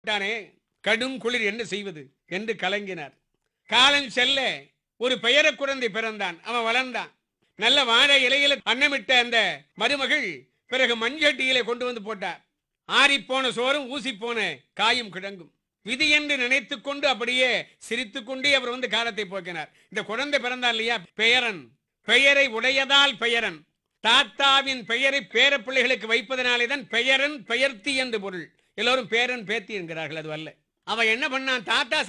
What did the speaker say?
விட்டானே கடும் குளிர் என்ன செய்வது என்று கலங்கினார் காலம் செல்ல ஒரு பெயர குழந்தை பிறந்தான் அவன் வளர்ந்தான் நல்ல வாழை இலையில அன்னமிட்ட அந்த மருமகள் பிறகு மண்சட்டியிலே கொண்டு வந்து போட்டார் ஆறிப்போன சோறும் ஊசி போன காயும் கிடங்கும் விதி என்று நினைத்துக் கொண்டு அப்படியே சிரித்துக் கொண்டே அவர் வந்து காலத்தை போக்கினார் இந்த குழந்தை பிறந்தார் இல்லையா பெயரன் பெயரை உடையதால் பெயரன் தாத்தாவின் பெயரை பேர பிள்ளைகளுக்கு வைப்பதனாலே தான் பெயரன் பெயர்த்தி என்று பொருள் எல்லோரும் பேரன் பேத்தி என்கிறார்கள் அது அல்ல அவன் என்ன பண்ணான் தாத்தா